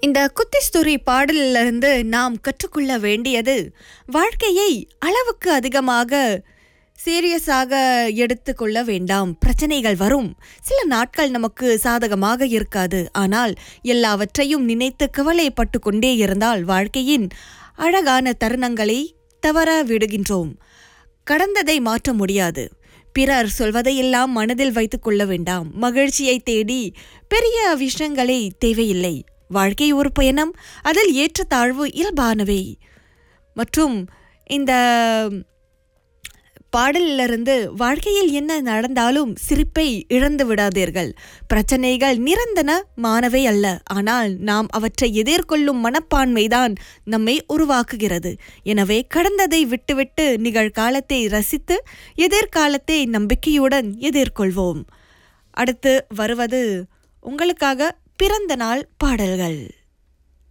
இந்த குத்திஸ்துரி பாடலிலிருந்து நாம் கற்றுக்கொள்ள வேண்டியது வாழ்க்கையை அளவுக்கு அதிகமாக சீரியஸாக எடுத்துக்கொள்ள வேண்டாம் பிரச்சனைகள் வரும் சில நாட்கள் நமக்கு சாதகமாக இருக்காது ஆனால் எல்லாவற்றையும் நினைத்து கவலைப்பட்டு கொண்டே இருந்தால் வாழ்க்கையின் அழகான தருணங்களை தவற விடுகின்றோம் கடந்ததை மாற்ற முடியாது பிறர் சொல்வதையெல்லாம் மனதில் வைத்துக் கொள்ள வேண்டாம் மகிழ்ச்சியை தேடி பெரிய விஷயங்களே தேவையில்லை வாழ்க்கை ஒரு பயணம் அதில் ஏற்றத்தாழ்வு இயல்பானவை மற்றும் இந்த பாடலிலிருந்து வாழ்க்கையில் என்ன நடந்தாலும் சிரிப்பை இழந்து விடாதீர்கள் பிரச்சனைகள் நிரந்தன மானவை அல்ல ஆனால் நாம் அவற்றை எதிர்கொள்ளும் மனப்பான்மைதான் நம்மை உருவாக்குகிறது எனவே கடந்ததை விட்டுவிட்டு நிகழ்காலத்தை ரசித்து எதிர்காலத்தை நம்பிக்கையுடன் எதிர்கொள்வோம் அடுத்து வருவது உங்களுக்காக பிறந்த நாள் பாடல்கள்